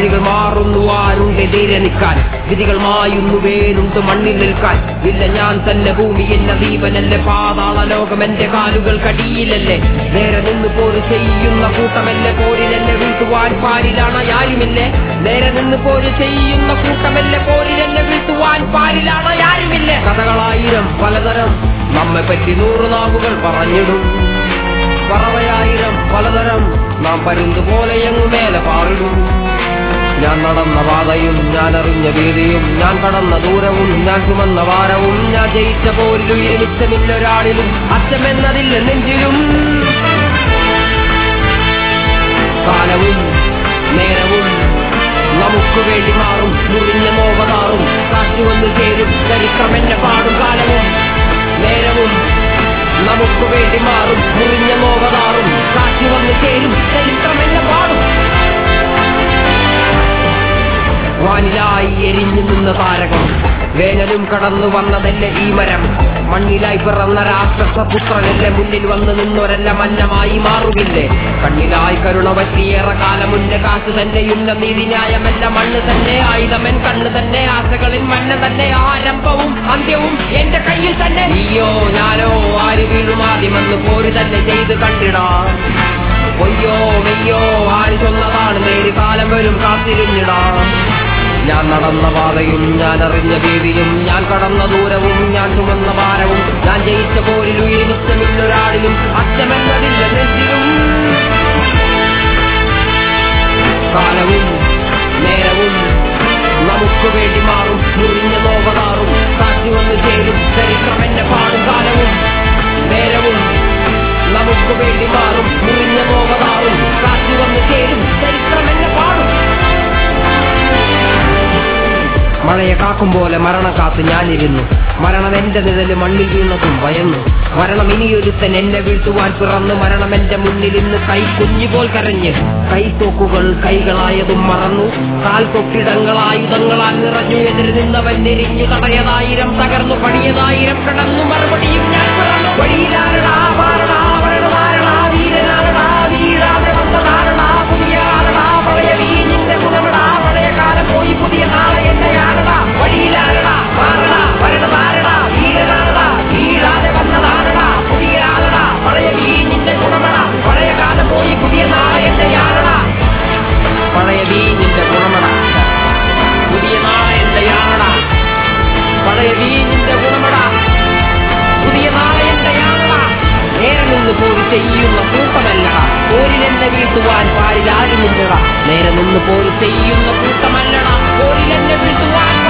വഴികൾ മാറുന്നു ആരുണ്ട് എതിരെ നിൽക്കാൻ വിധികൾ മായുന്നു വേരുണ്ട് മണ്ണിൽ നിൽക്കാൻ ഇല്ല ഞാൻ തന്നെ ഭൂമി എന്ന ദീപനല്ലേ പാതാള ലോകം എന്റെ കാലുകൾ കടിയിലല്ലേ നേരെ നിന്ന് പോര് ചെയ്യുന്ന കൂട്ടമല്ലേ പോരിലെന്നെ വീഴ്ത്തുവാൻ പാരിലാണ് ആരുമില്ലേ നേരെ നിന്ന് പോര് ചെയ്യുന്ന കൂട്ടമല്ലേ പോരിലെന്നെ വീഴ്ത്തുവാൻ പാരിലാണ് ആരുമില്ലേ കഥകളായിരം പലതരം നമ്മെ പറ്റി നൂറ് നാവുകൾ പറഞ്ഞിടും പറവയായിരം പലതരം നാം പരുന്ത് പോലെ എങ്ങു മേലെ പാറിടും ഞാൻ നടന്ന പാതയും ഞാൻ അറിഞ്ഞ വീതിയും ഞാൻ കടന്ന ദൂരവും ഞാൻ ചുമന്ന ഭാരവും ഞാൻ ജയിച്ച പോരിലും ഇരുമിച്ചമില്ലൊരാളിലും അച്ചമെന്നതില്ല നെഞ്ചിലും കാലവും നേരവും നമുക്ക് വേണ്ടി മാറും മുറിഞ്ഞ നോവതാറും കാശു വന്ന് ചേരും ചരിത്രം എന്നെ പാടും കാലവും നേരവും നമുക്ക് വേണ്ടി മാറും മുറിഞ്ഞ നോവതാറും കാശു വന്ന് ചേരും ചരിത്രം എന്നെ പാടും വാനിലായി എരിഞ്ഞു നിന്ന താരകം വേനലും കടന്നു വന്നതല്ലേ ഈ മരം മണ്ണിലായി പിറന്ന രാക്ഷസ പുത്രനല്ലേ മുന്നിൽ വന്ന് നിന്നൊരല്ല മന്നമായി മാറുകില്ലേ കണ്ണിലായി കരുണ പറ്റിയേറെ കാലം മുന്നേ കാശ് തന്നെ ഉന്ന നീതിന്യായമല്ല മണ്ണ് തന്നെ ആയുധമൻ കണ്ണ് തന്നെ ആശകളിൽ മണ്ണ് തന്നെ ആരംഭവും അന്ത്യവും എന്റെ കയ്യിൽ തന്നെ നീയോ ഞാനോ ആര് വീഴും ആദ്യമെന്ന് പോര് തന്നെ ചെയ്ത് കണ്ടിടാം പൊയ്യോ മെയ്യോ ആര് ചൊന്നതാണ് നേരി കാലം വരും കാത്തിരുന്നിടാം ഞാൻ നടന്ന പാതയും ഞാൻ അറിഞ്ഞ ഭീതിയും ഞാൻ കടന്ന ദൂരവും ഞാൻ ചുമന്ന ഭാരവും ഞാൻ ജയിച്ച പോരിൽ ഉയർമിച്ചമില്ലൊരാളിലും അച്ഛമെന്നതില്ല നെഞ്ചിലും കാലവും നേരവും നമുക്ക് വേണ്ടി മാറും മുറിഞ്ഞ നോവതാറും കാറ്റി വന്ന് ചേരും ചരിത്രം എന്നെ പാടും കാലവും നേരവും നമുക്ക് വേണ്ടി മാറും മുറിഞ്ഞ നോവതാറും കാറ്റി വന്ന് ചേരും ചരിത്രം എന്നെ പാടും മഴയെ കാക്കും പോലെ മരണം കാത്ത് ഞാനിരുന്നു മരണം എന്റെ നിഴല് മണ്ണിൽ വീണതും ഭയന്നു മരണം ഇനിയൊരുത്തൻ എന്നെ വീഴ്ത്തുവാൻ പിറന്നു മരണം എന്റെ മുന്നിൽ ഇന്ന് കൈ കുഞ്ഞുപോൽ കരഞ്ഞ് കൈത്തോക്കുകൾ കൈകളായതും മറന്നു കാൽ കൊട്ടിടങ്ങൾ ആയുധങ്ങളാൽ നിറഞ്ഞു എതിര് നിന്നവൻ നെരിഞ്ഞു തടയതായിരം തകർന്നു പണിയതായിരം കടന്നു മറുപടിയും ഞാൻ പിറന്നു വഴിയിലാരടാ പാരടാ വരണതാരടാ വീരനാരടാ വീഴാതെ വന്നതാരടാ പുതിയ ആരടാ പഴയ വീഞ്ഞിന്റെ ഗുണമടാ പഴയ കാലം പോയി പുതിയ നാളെ എന്നെയാണടാ വഴിയിലാരടാ മാറടാ വരണതാരടാ വീരനാരടാ വീഴാതെ വന്നതാരടാ പുതിയ ആളടാ പഴയ വീഞ്ഞിന്റെ ഗുണമടാ പഴയ കാലം പോയി പുതിയ നാളെ എന്നെയാണടാ പഴയ വീഞ്ഞിന്റെ ഗുണമടാ പുതിയ നാളെ എന്നെയാണടാ പഴയ വീഞ്ഞിന്റെ ഗുണമടാ പുതിയ നാളെ എന്നെയാണടാ നേരെ നിന്ന് പോയി ചെയ്യുന്ന കൂട്ടമല്ലടാ പോരിലെന്നെ വീഴ്ത്തുവാൻ പാരിലാരുമില്ലടാ നേരെ നിന്ന് പോയി ചെയ്യുന്ന കൂട്ടമല്ലടാ പോരിലെന്നെ വീഴ്ത്തുവാൻ